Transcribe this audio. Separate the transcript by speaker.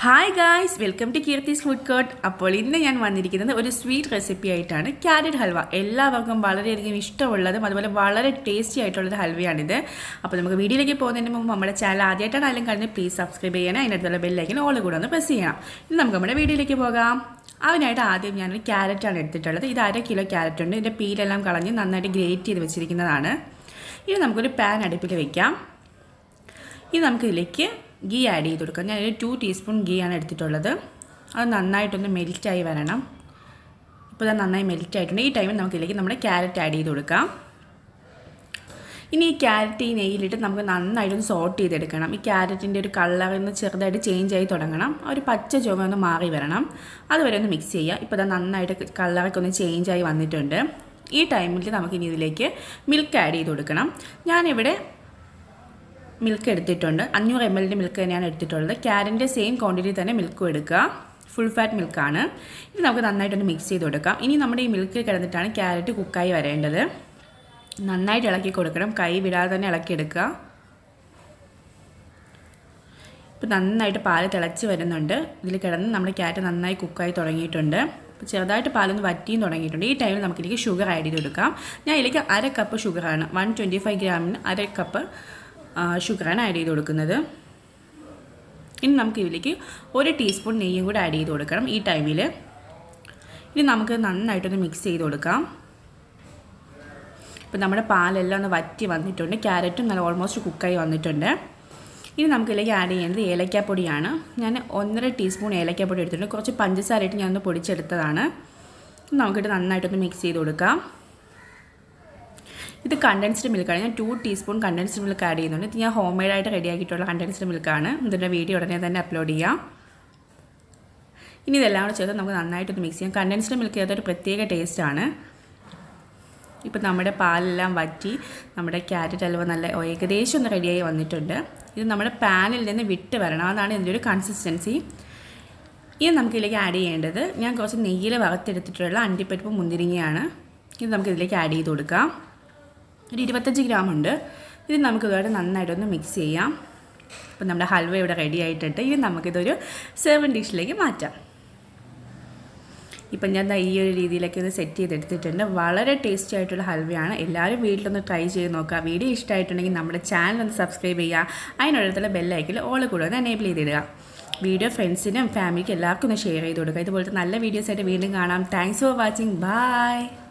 Speaker 1: hi guys welcome to Keerthi's food court അപ്പോൾ ഇന്ന് ഞാൻ വന്നിരിക്കുന്നത് ഒരു സ്വീറ്റ് റെസിപ്പി ആയിട്ടാണ് ക്യാരറ്റ് ഹൽവ എല്ലാവർക്കും വളരെയധികം ഇഷ്ടമുള്ളതും അതുപോലെ വളരെ ടേസ്റ്റി ആയിട്ടുള്ളൊരു ഹൽവയാണിത് അപ്പോൾ നമുക്ക് വീഡിയോയിലേക്ക് പോകുന്നതിന് മുമ്പ് നമ്മുടെ ചാനൽ ആദ്യമായിട്ടാണ് ആരും കാണുന്നത് പ്ലീസ് സബ്സ്ക്രൈബ് ചെയ്യണം അതിനടുത്തുള്ള ബെല്ലൈക്കൻ ഓൾ കൂടെ ഒന്ന് പ്രസ് ചെയ്യണം ഇനി നമുക്ക് നമ്മുടെ വീഡിയോയിലേക്ക് പോകാം അതിനായിട്ട് ആദ്യം ഞാനൊരു ക്യാരറ്റാണ് എടുത്തിട്ടുള്ളത് ഇത് അര കിലോ ക്യാരറ്റ് ഉണ്ട് ഇതിൻ്റെ പീലെല്ലാം കളഞ്ഞ് നന്നായിട്ട് ഗ്രേറ്റ് ചെയ്ത് വെച്ചിരിക്കുന്നതാണ് ഇനി നമുക്കൊരു പാൻ അടുപ്പിൽ വെക്കാം ഇനി നമുക്കിതിലേക്ക് ഗീ ആഡ് ചെയ്ത് കൊടുക്കാം ഞാനൊരു ടു ടീസ്പൂൺ ഗീ ആണ് എടുത്തിട്ടുള്ളത് അത് നന്നായിട്ടൊന്ന് മെൽറ്റായി വരണം ഇപ്പോൾ അത് നന്നായി മെൽറ്റ് ആയിട്ടുണ്ട് ഈ ടൈമിൽ നമുക്കിതിലേക്ക് നമ്മുടെ ക്യാരറ്റ് ആഡ് ചെയ്ത് കൊടുക്കാം ഇനി ഈ ക്യാരറ്റ് ഈ നെയ്യിലിട്ട് നമുക്ക് നന്നായിട്ടൊന്ന് സോട്ട് ചെയ്തെടുക്കണം ഈ ക്യാരറ്റിൻ്റെ ഒരു കളറിൽ നിന്ന് ചെറുതായിട്ട് ചേഞ്ച് ആയി തുടങ്ങണം ആ ഒരു പച്ച ചുവ ഒന്ന് മാറി വരണം അതുവരെ ഒന്ന് മിക്സ് ചെയ്യുക ഇപ്പോൾ അത് നന്നായിട്ട് കളറൊക്കെ ഒന്ന് ചേഞ്ച് ആയി വന്നിട്ടുണ്ട് ഈ ടൈമിൽ നമുക്കിനി ഇതിലേക്ക് മിൽക്ക് ആഡ് ചെയ്ത് കൊടുക്കണം ഞാനിവിടെ മിൽക്ക് എടുത്തിട്ടുണ്ട് അഞ്ഞൂറ് എം എല്ലിൻ്റെ മിൽക്ക് തന്നെയാണ് എടുത്തിട്ടുള്ളത് ക്യാരറ്റിൻ്റെ സെയിം ക്വാണ്ടിറ്റി തന്നെ മിൽക്കും എടുക്കുക ഫുൾ ഫാറ്റ് മിൽക്കാണ് ഇത് നമുക്ക് നന്നായിട്ടൊന്ന് മിക്സ് ചെയ്ത് കൊടുക്കാം ഇനി നമ്മുടെ ഈ മിൽക്കിൽ കിടന്നിട്ടാണ് ക്യാരറ്റ് കുക്കായി വരേണ്ടത് നന്നായിട്ട് ഇളക്കി കൊടുക്കണം കൈ വിടാതെ തന്നെ ഇളക്കിയെടുക്കുക ഇപ്പോൾ നന്നായിട്ട് പാല് തിളച്ച് വരുന്നുണ്ട് ഇതിൽ കിടന്ന് നമ്മുടെ ക്യാരറ്റ് നന്നായി കുക്കായി തുടങ്ങിയിട്ടുണ്ട് അപ്പോൾ ചെറുതായിട്ട് പാലൊന്ന് വറ്റിയും തുടങ്ങിയിട്ടുണ്ട് ഈ ടൈമിൽ നമുക്കിതിലേക്ക് ഷുഗർ ആഡ് ചെയ്ത് കൊടുക്കാം ഞാൻ ഇതിലേക്ക് അര കപ്പ് ഷുഗറാണ് വൺ ട്വൻറ്റി ഫൈവ് ഗ്രാമിന് അര കപ്പ് ഷുഗറാണ് ആഡ് ചെയ്ത് കൊടുക്കുന്നത് ഇനി നമുക്ക് ഇതിലേക്ക് ഒരു ടീസ്പൂൺ നെയ്യും കൂടെ ആഡ് ചെയ്ത് കൊടുക്കണം ഈ ടൈമിൽ ഇനി നമുക്ക് നന്നായിട്ടൊന്ന് മിക്സ് ചെയ്ത് കൊടുക്കാം ഇപ്പം നമ്മുടെ പാലെല്ലാം ഒന്ന് വറ്റി വന്നിട്ടുണ്ട് ക്യാരറ്റും നല്ല ഓൾമോസ്റ്റ് കുക്കായി വന്നിട്ടുണ്ട് ഇനി നമുക്കിതിലേക്ക് ആഡ് ചെയ്യുന്നത് ഏലക്കാപ്പൊടിയാണ് ഞാൻ ഒന്നര ടീസ്പൂൺ ഏലക്കാപ്പൊടി എടുത്തിട്ടുണ്ട് കുറച്ച് പഞ്ചസാരയിട്ട് ഞാനൊന്ന് പൊടിച്ചെടുത്തതാണ് നമുക്കിട്ട് നന്നായിട്ടൊന്ന് മിക്സ് ചെയ്ത് കൊടുക്കാം ഇത് കണ്ടൻസ്ഡ് മിൽക്കാണ് ഞാൻ two teaspoon condensed milk add ചെയ്യുന്നുണ്ട് ഇത് ഞാൻ ഹോം മെയ്ഡായിട്ട് റെഡിയാക്കിയിട്ടുള്ള കണ്ടൻസ്ഡ് മിൽക്കാണ് ഇതിൻ്റെ വീഡിയോ ഉടനെ തന്നെ അപ്ലോഡ് ചെയ്യാം ഇനി ഇതെല്ലാം കൂടെ ചേർത്ത് നമുക്ക് നന്നായിട്ടൊന്ന് മിക്സ് ചെയ്യാം കണ്ടൻസ്ഡ് മിൽക്ക് ചേർത്തൊരു പ്രത്യേക ടേസ്റ്റാണ് ഇപ്പം നമ്മുടെ പാലെല്ലാം വറ്റി നമ്മുടെ ക്യാരറ്റ് ഹൽവ നല്ല ഏകദേശം ഒന്ന് റെഡിയായി വന്നിട്ടുണ്ട് ഇത് നമ്മുടെ പാനിൽ നിന്ന് വിട്ട് വരണം അതാണ് ഇതിൻ്റെ ഒരു കൺസിസ്റ്റൻസി ഇനി നമുക്കിതിലേക്ക് ആഡ് ചെയ്യേണ്ടത് ഞാൻ കുറച്ച് നെയ്യിൽ വറുത്തെടുത്തിട്ടുള്ള അണ്ടിപ്പരിപ്പ് മുന്തിരിങ്ങയാണ് ഇത് നമുക്കിതിലേക്ക് ആഡ് ചെയ്ത് കൊടുക്കാം ഒരു ഇരുപത്തഞ്ച് ഗ്രാം ഉണ്ട് ഇത് നമുക്ക് ഇതുമായിട്ട് നന്നായിട്ടൊന്ന് മിക്സ് ചെയ്യാം അപ്പം നമ്മുടെ ഹൽവ ഇവിടെ റെഡി ആയിട്ടുണ്ട് ഇനി നമുക്കിതൊരു സെർവൻ ഡിഷിലേക്ക് മാറ്റാം ഇപ്പം ഞാൻ ഈ ഒരു രീതിയിലൊക്കെ ഒന്ന് സെറ്റ് ചെയ്തെടുത്തിട്ടുണ്ട് വളരെ ടേസ്റ്റി ആയിട്ടുള്ള ഹൽവയാണ് എല്ലാവരും വീട്ടിലൊന്ന് ട്രൈ ചെയ്ത് നോക്കുക വീഡിയോ ഇഷ്ടമായിട്ടുണ്ടെങ്കിൽ നമ്മുടെ ചാനൽ ഒന്ന് സബ്സ്ക്രൈബ് ചെയ്യുക അതിനടുത്തുള്ള ബെല്ലൈക്കിൽ ഓൾ കൂടെ ഒന്ന് എനേബിൾ ചെയ്തിടുക വീഡിയോ ഫ്രണ്ട്സിനും ഫാമിലിക്കും എല്ലാവർക്കും ഒന്ന് ഷെയർ ചെയ്ത് കൊടുക്കുക ഇതുപോലത്തെ നല്ല വീഡിയോസ് ആയിട്ട് വീണ്ടും കാണാം താങ്ക്സ് ഫോർ വാച്ചിങ് ബൈ